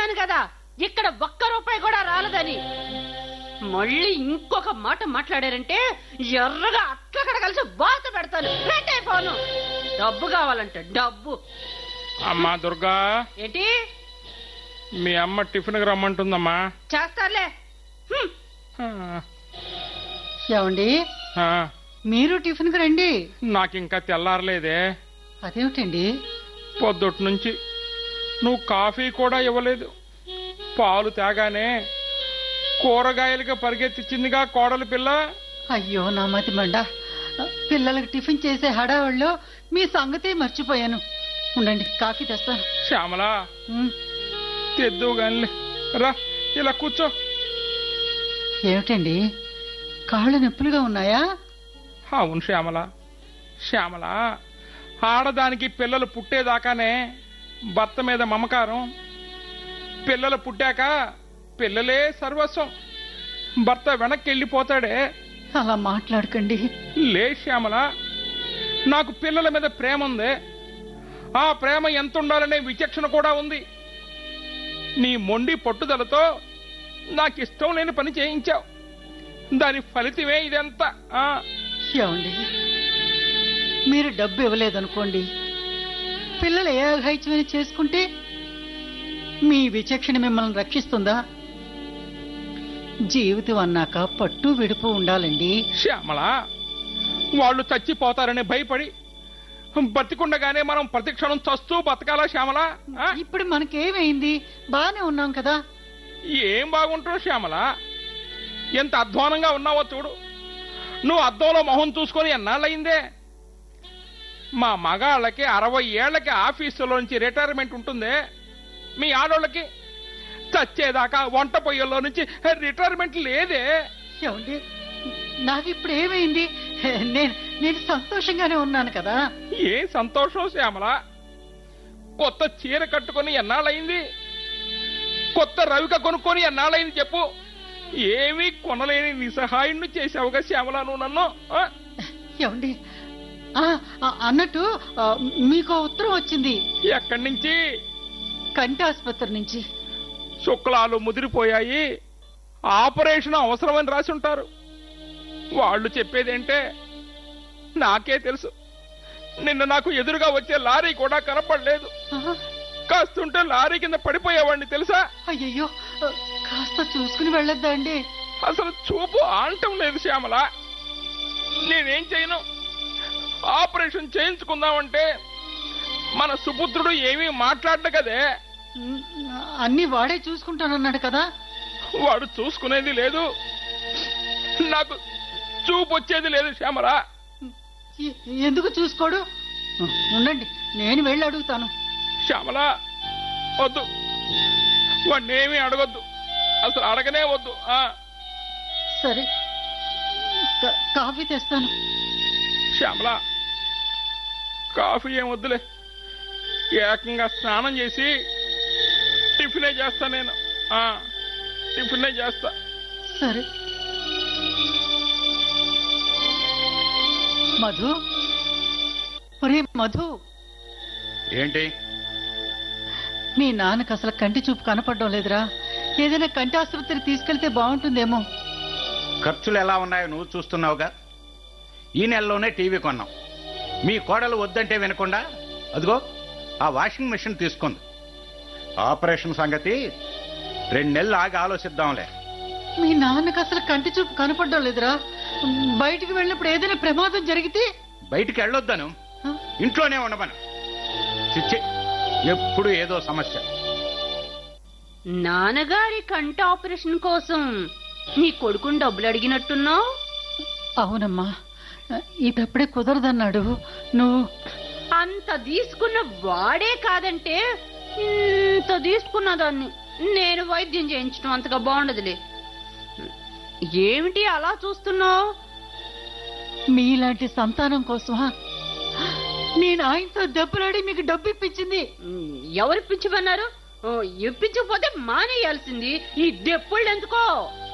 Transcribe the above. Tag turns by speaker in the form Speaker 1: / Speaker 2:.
Speaker 1: చెప్పాను కదా ఇక్కడ ఒక్క రూపాయి కూడా రాలేదని మళ్ళీ ఇంకొక మాట మాట్లాడారంటే ఎర్రగా అట్లకడ కలిసి బాత పెడతాను పెట్టైపోను డబ్బు కావాలంటే డబ్బు
Speaker 2: అమ్మా దుర్గా
Speaker 1: ఏంటి
Speaker 2: మీ అమ్మ టిఫిన్కి రమ్మంటుందమ్మా
Speaker 1: చేస్తారులే హ్మ్.
Speaker 2: ఆ,
Speaker 3: ఏమండి
Speaker 2: ఆ,
Speaker 3: మీరు టిఫిన్కి రండి
Speaker 2: నాకు ఇంకా తెల్లారలేదే
Speaker 3: అదేమిటండి
Speaker 2: పొద్దుటి నుంచి నువ్వు కాఫీ కూడా ఇవ్వలేదు పాలు తేగానే కూరగాయలుగా పరిగెత్తించిందిగా కోడలి పిల్ల
Speaker 3: అయ్యో నా మతి మండ పిల్లలకు టిఫిన్ చేసే హడావుల్లో మీ సంగతే మర్చిపోయాను ఉండండి కాఫీ తెస్తాను
Speaker 2: శ్యామల
Speaker 3: ఉమ్,
Speaker 2: తెద్దు గానిలే రా ఇలా కూర్చో
Speaker 3: ఏమిటండి కాళ్ళు నొప్పులుగా ఉన్నాయా
Speaker 2: అవును శ్యామల శ్యామల ఆడదానికి పిల్లలు పుట్టేదాకానే భర్త మీద మమకారం పిల్లలు పుట్టాక పిల్లలే సర్వస్వం భర్త వెనక్కి వెళ్ళిపోతాడే
Speaker 3: అలా మాట్లాడకండి
Speaker 2: లే శ్యామల నాకు పిల్లల మీద ప్రేమ ఉంది ఆ ప్రేమ ఎంత ఉండాలనే విచక్షణ కూడా ఉంది నీ మొండి పట్టుదలతో నాకు ఇష్టం లేని పని చేయించావు దాని ఫలితమే ఇదంతా ఆ,
Speaker 3: ఏమండి మీరు డబ్బు ఇవ్వలేదనుకోండి పిల్లలు ఏ అఘాయిత్యమైన చేసుకుంటే మీ విచక్షణ మిమ్మల్ని రక్షిస్తుందా జీవితం అన్నాక పట్టు విడుపు ఉండాలండి
Speaker 2: శ్యామల వాళ్ళు చచ్చిపోతారని భయపడి బతికుండగానే మనం ప్రతిక్షణం చస్తూ బతకాలా శ్యామల ఆ?
Speaker 3: ఇప్పుడు మనకేమైంది బానే ఉన్నాం కదా
Speaker 2: ఏం బాగుంటావు శ్యామల ఎంత అధ్వానంగా ఉన్నావో చూడు నువ్వు అద్దంలో మొహం చూసుకొని ఎన్నాళ్ళయిందే మా మగాళ్ళకి అరవై ఏళ్లకి ఆఫీసులోంచి రిటైర్మెంట్ ఉంటుందే మీ ఆడోళ్ళకి చచ్చేదాకా వంట పొయ్యల్లో నుంచి రిటైర్మెంట్ లేదే
Speaker 3: ఏమండి నాకు ఇప్పుడు ఏమైంది నేను నేను సంతోషంగానే ఉన్నాను కదా
Speaker 2: ఏ సంతోషం శ్యామల కొత్త చీర కట్టుకొని ఎన్నాళ్ళయింది కొత్త రవిక కొనుక్కొని ఎన్నాళ్ళయింది చెప్పు ఏమీ కొనలేని నిస్సహాయుణ్ణి చేసావుగా శ్యామల నువ్వు నన్ను ఆ?
Speaker 3: ఏమండి ఆ, ఆ, అన్నట్టు ఆ, మీకు ఉత్తరం వచ్చింది
Speaker 2: ఎక్కడి నుంచి
Speaker 3: కంటి ఆసుపత్రి నుంచి
Speaker 2: శుక్లాలు ముదిరిపోయాయి ఆపరేషన్ అవసరమని రాసి ఉంటారు వాళ్ళు చెప్పేదేంటే నాకే తెలుసు నిన్న నాకు ఎదురుగా వచ్చే లారీ కూడా కనపడలేదు
Speaker 3: ఆహా,
Speaker 2: కాస్తుంటే లారీ కింద పడిపోయేవాడిని తెలుసా
Speaker 3: అయ్యయ్యో ఆ, కాస్త చూసుకుని వెళ్ళొద్దా అండి
Speaker 2: అసలు చూపు ఆంటం లేదు శ్యామల నేనేం చేయను ఆపరేషన్ చేయించుకుందామంటే మన సుపుత్రుడు ఏమీ మాట్లాడ్డు కదే
Speaker 3: ఉమ్, అన్ని వాడే చూసుకుంటానన్నాడు కదా
Speaker 2: వాడు చూసుకునేది లేదు నాకు చూపు వచ్చేది లేదు శ్యామల
Speaker 3: ఎ- ఎందుకు చూసుకోడు ఉండండి నేను వెళ్ళి అడుగుతాను
Speaker 2: శ్యామల వద్దు వాడిని ఏమీ అడగొద్దు అసలు అడగనే వద్దు ఆ
Speaker 3: సరే కా- కాఫీ తెస్తాను
Speaker 2: శ్యామల కాఫీ ఏం వద్దులే ఏకంగా స్నానం చేసి టిఫినే చేస్తా నేను ఆ, టిఫినే చేస్తా
Speaker 3: సరే మధు ఒరే మధు
Speaker 4: ఏంటి
Speaker 3: మీ నాన్నకు అసలు కంటి చూపు కనపడడం లేదురా ఏదైనా కంటి ఆసుపత్రికి తీసుకెళ్తే బాగుంటుందేమో
Speaker 4: ఖర్చులు ఎలా ఉన్నాయో నువ్వు చూస్తున్నావుగా ఈ నెలలోనే టీవీ కొన్నాం మీ కోడలు వద్దంటే వినకుండా అదిగో ఆ వాషింగ్ మెషిన్ తీసుకుంది ఆపరేషన్ సంగతి రెండు నెలలు ఆగి ఆలోచిద్దాంలే
Speaker 3: మీ నాన్నకు అసలు కంటి చూపు కనపడడం లేదురా బయటికి వెళ్ళినప్పుడు ఏదైనా ప్రమాదం జరిగితే
Speaker 4: బయటికి వెళ్ళొద్దను
Speaker 3: ఆ?
Speaker 4: ఇంట్లోనే ఉండమను చిచ్చి ఎప్పుడు ఏదో సమస్య
Speaker 1: నాన్నగారి కంటి ఆపరేషన్ కోసం నీ కొడుకుని డబ్బులు అడిగినట్టున్నావు
Speaker 3: అవునమ్మా ఇదప్పుడే కుదరదన్నాడు నువ్వు
Speaker 1: అంత తీసుకున్న వాడే కాదంటే ఇంత తీసుకున్న దాన్ని నేను వైద్యం చేయించడం అంతగా బాగుండదులే ఏమిటి అలా చూస్తున్నావు
Speaker 3: మీలాంటి సంతానం కోసమా నేను ఆయనతో దెబ్బలాడి మీకు డబ్బు ఇప్పించింది
Speaker 1: ఎవరు ఇప్పించమన్నారు ఓ, ఇప్పించకపోతే మానేయాల్సింది ఈ దెప్పుళ్ళు ఎందుకో